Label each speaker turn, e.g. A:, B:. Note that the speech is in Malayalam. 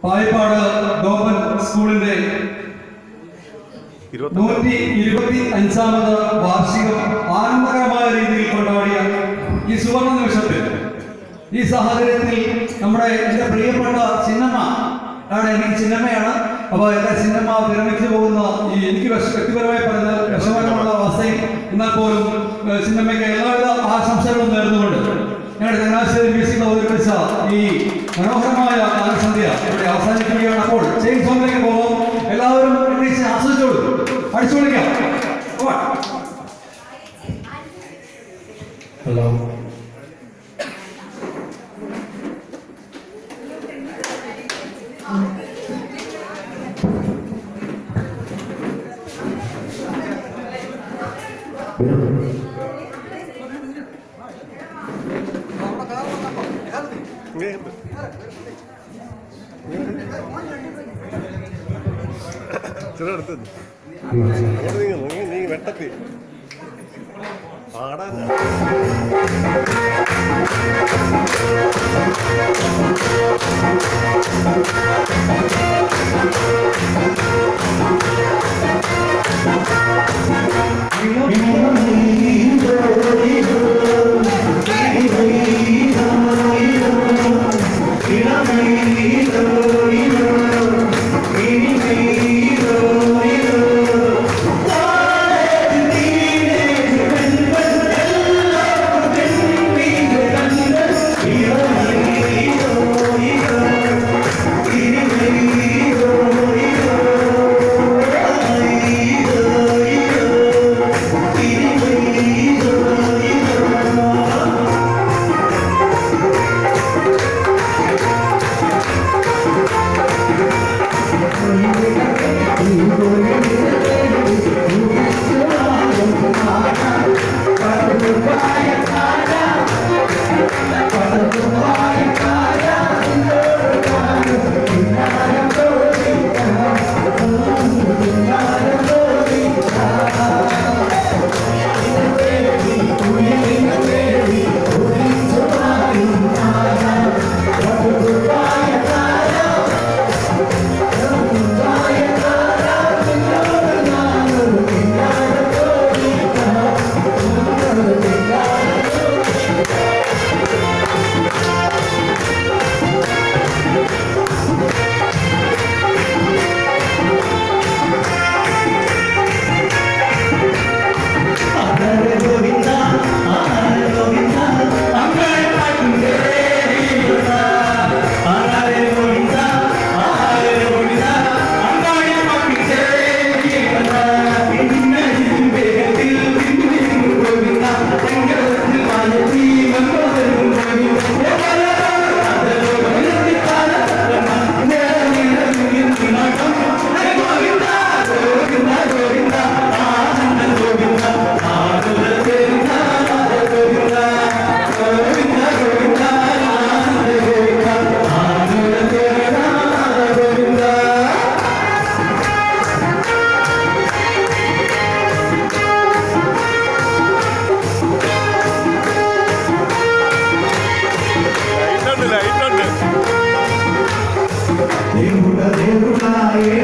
A: പാലക്കാട് ഗവൺമെന്റ് സ്കൂളിന്റെ നൂറ്റി ഇരുപത്തി അഞ്ചാമത് വാർഷികം ആനന്ദകരമായ രീതിയിൽ കൊണ്ടാടിയ ഈ സുവർണ നിമിഷത്തിൽ ഈ സാഹചര്യത്തിൽ നമ്മുടെ എൻ്റെ പ്രിയപ്പെട്ട ചിന്നമ്മ ആണ് എനിക്ക് ചിന്നമ്മയാണ് അപ്പോൾ എൻ്റെ ചിന്നമ്മ വിരമിച്ചു പോകുന്ന ഈ എനിക്ക് വിഷ- വ്യക്തിപരമായി പറഞ്ഞാൽ വിഷമകരമുള്ള അവസ്ഥയിൽ എന്നാൽ പോലും ഏഹ്, ചിന്നമ്മയ്ക്ക് എല്ലാവിധ ആശംസകളും നേർന്നുകൊണ്ട് ഞങ്ങളുടെ ചങ്ങനാശ്ശേരി മ്യൂസിയം അവതരിപ്പിച്ച ഈ മനോഹരമായ കാലസന്ധ്യ ഇവിടെ അവസാനിക്കുകയാണ് അപ്പോൾ ചെയിൻ സോങ്ങിലേക്ക് പോകും എല്ലാവരും എണീച്ച് ആസ്വദിച്ചോളൂ അടിച്ചു വിളിക്കാം
B: ഹലോ
C: ചെറുത്ത് അങ്ങോട്ട് നീങ്ങുന്നു നീ നീ വെട്ടത്തി പാടാൻ ലൈറ്റുണ്ട് ലൈറ്റുണ്ട്
B: దేవుడ దేవుడా ఏ